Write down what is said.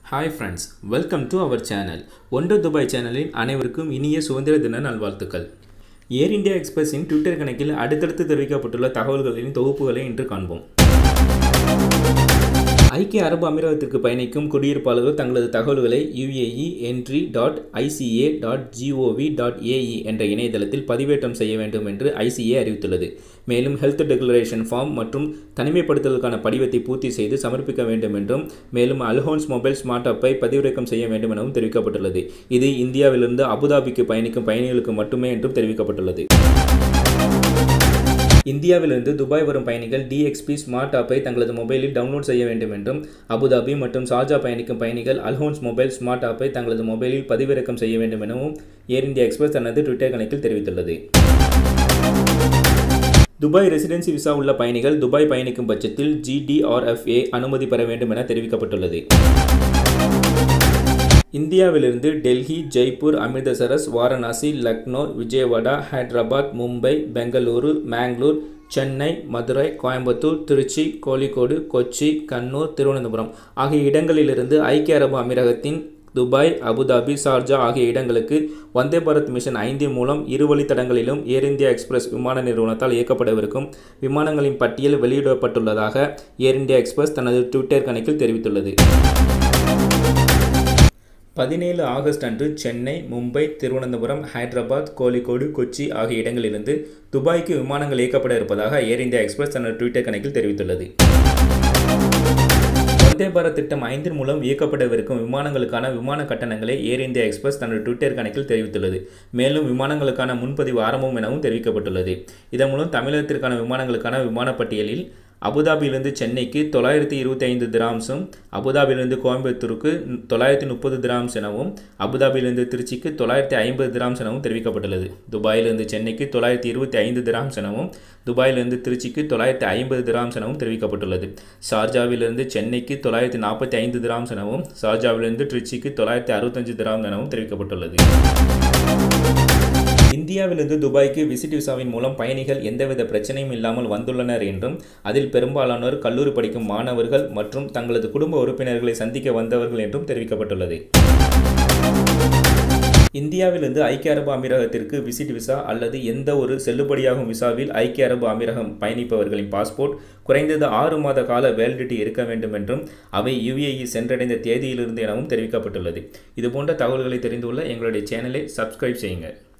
hi friends welcome to our channel ஒன்று துபாய் சேனலின் அனைவருக்கும் இனிய சுதந்திர தின நல்வாழ்த்துக்கள் ஏர் இந்தியா எக்ஸ்பிரஸின் ட்விட்டர் கணக்கில் அடுத்தடுத்து தெரிவிக்கப்பட்டுள்ள தகவல்களின் தொகுப்புகளை இன்று காண்போம் ஐக்கிய அரபு அமீரகத்திற்கு பயணிக்கும் குடியிருப்பாளர்கள் தங்களது தகவல்களை UAE entry dot ICA dot GOV dot AE என்ற இணையதளத்தில் பதிவேற்றம் செய்ய வேண்டும் என்று ஐசிஏ அறிவித்துள்ளது மேலும் ஹெல்த் டெக்ளரேஷன் ஃபார்ம் மற்றும் தனிமைப்படுத்தலுக்கான படிவத்தை பூர்த்தி செய்து சமர்ப்பிக்க வேண்டும் என்றும் மேலும் அல்ஹோன்ஸ் மொபைல் ஸ்மார்ட் ஆப்பை பதிவிறக்கம் செய்ய வேண்டும் எனவும் தெரிவிக்கப்பட்டுள்ளது இது இந்தியாவிலிருந்து அபுதாபிக்கு பயணிக்கும் பயணிகளுக்கு மட்டுமே என்றும் தெரிவிக்கப்பட்டுள்ளது இந்தியாவிலிருந்து துபாய் வரும் பயணிகள் டிஎக்ஸ்பி ஸ்மார்ட் ஆப்பை தங்களது மொபைலில் டவுன்லோட் செய்ய வேண்டும் என்றும் அபுதாபி மற்றும் ஷார்ஜா பயணிக்கும் பயணிகள் அல்ஹோன்ஸ் மொபைல் ஸ்மார்ட் ஆப்பை தங்களது மொபைலில் பதிவிறக்கம் செய்ய வேண்டும் எனவும் ஏர் இந்தியா எக்ஸ்பிரஸ் தனது ட்விட்டர் கணக்கில் தெரிவித்துள்ளது துபாய் ரெசிடென்சி விசா உள்ள பயணிகள் துபாய் பயணிக்கும் பட்சத்தில் ஜிடிஆர்எஃப்ஏ அனுமதி பெற வேண்டும் என தெரிவிக்கப்பட்டுள்ளது இந்தியாவிலிருந்து டெல்லி ஜெய்ப்பூர் அமிர்தசரஸ் வாரணாசி லக்னோ விஜயவாடா ஹைதராபாத் மும்பை பெங்களூரு மேங்களூர் சென்னை மதுரை கோயம்புத்தூர் திருச்சி கோழிக்கோடு கொச்சி கண்ணூர் திருவனந்தபுரம் ஆகிய இடங்களிலிருந்து ஐக்கிய அரபு அமீரகத்தின் துபாய் அபுதாபி ஷார்ஜா ஆகிய இடங்களுக்கு வந்தே பாரத் மிஷன் ஐந்தின் மூலம் இரு வழித்தடங்களிலும் ஏர் இந்தியா எக்ஸ்பிரஸ் விமான நிறுவனத்தால் இயக்கப்படவிருக்கும் விமானங்களின் பட்டியல் வெளியிடப்பட்டுள்ளதாக ஏர் இந்தியா எக்ஸ்பிரஸ் தனது ட்விட்டர் கணக்கில் தெரிவித்துள்ளது பதினேழு ஆகஸ்ட் அன்று சென்னை மும்பை திருவனந்தபுரம் ஹைதராபாத் கோழிக்கோடு கொச்சி ஆகிய இடங்களிலிருந்து துபாய்க்கு விமானங்கள் இயக்கப்பட இருப்பதாக ஏர் இந்தியா எக்ஸ்பிரஸ் தனது ட்விட்டர் கணக்கில் தெரிவித்துள்ளது வந்தே பாரத் திட்டம் ஐந்தின் மூலம் இயக்கப்படவிருக்கும் விமானங்களுக்கான விமான கட்டணங்களை ஏர் இந்தியா எக்ஸ்பிரஸ் தனது ட்விட்டர் கணக்கில் தெரிவித்துள்ளது மேலும் விமானங்களுக்கான முன்பதிவு ஆரம்பம் எனவும் தெரிவிக்கப்பட்டுள்ளது இதன் மூலம் தமிழகத்திற்கான விமானங்களுக்கான விமானப்பட்டியலில் அபுதாபியிலிருந்து சென்னைக்கு தொள்ளாயிரத்தி இருபத்தி ஐந்து திராம்ஸும் அபுதாபியிலிருந்து கோயம்புத்தூருக்கு தொள்ளாயிரத்தி முப்பது திராம்ஸ் எனவும் அபுதாபியிலிருந்து திருச்சிக்கு தொள்ளாயிரத்தி ஐம்பது திராம்ஸ் எனவும் தெரிவிக்கப்பட்டுள்ளது துபாயிலிருந்து சென்னைக்கு தொள்ளாயிரத்தி இருபத்தி ஐந்து திராம்ஸ் எனவும் துபாயிலிருந்து திருச்சிக்கு தொள்ளாயிரத்தி ஐம்பது திராம்ஸ் எனவும் தெரிவிக்கப்பட்டுள்ளது ஷார்ஜாவிலிருந்து சென்னைக்கு தொள்ளாயிரத்தி நாற்பத்தி ஐந்து திராம்ஸ் எனவும் ஷார்ஜாவிலிருந்து திருச்சிக்கு தொள்ளாயிரத்தி அறுபத்தஞ்சு திராம் எனவும் தெரிவிக்கப்பட்டுள்ளது இந்தியாவிலிருந்து துபாய்க்கு விசிட் விசாவின் மூலம் பயணிகள் எந்தவித பிரச்சனையும் இல்லாமல் வந்துள்ளனர் என்றும் அதில் பெரும்பாலானோர் கல்லூரி படிக்கும் மாணவர்கள் மற்றும் தங்களது குடும்ப உறுப்பினர்களை சந்திக்க வந்தவர்கள் என்றும் தெரிவிக்கப்பட்டுள்ளது இந்தியாவிலிருந்து ஐக்கிய அரபு அமீரகத்திற்கு விசிட் விசா அல்லது எந்த ஒரு செல்லுபடியாகும் விசாவில் ஐக்கிய அரபு அமீரகம் பயணிப்பவர்களின் பாஸ்போர்ட் குறைந்தது ஆறு மாத கால வேலிடிட்டி இருக்க வேண்டும் என்றும் அவை யுஏஇ சென்றடைந்த தேதியிலிருந்து எனவும் தெரிவிக்கப்பட்டுள்ளது இதுபோன்ற தகவல்களை தெரிந்து கொள்ள எங்களுடைய சேனலை சப்ஸ்கிரைப் செய்யுங்கள்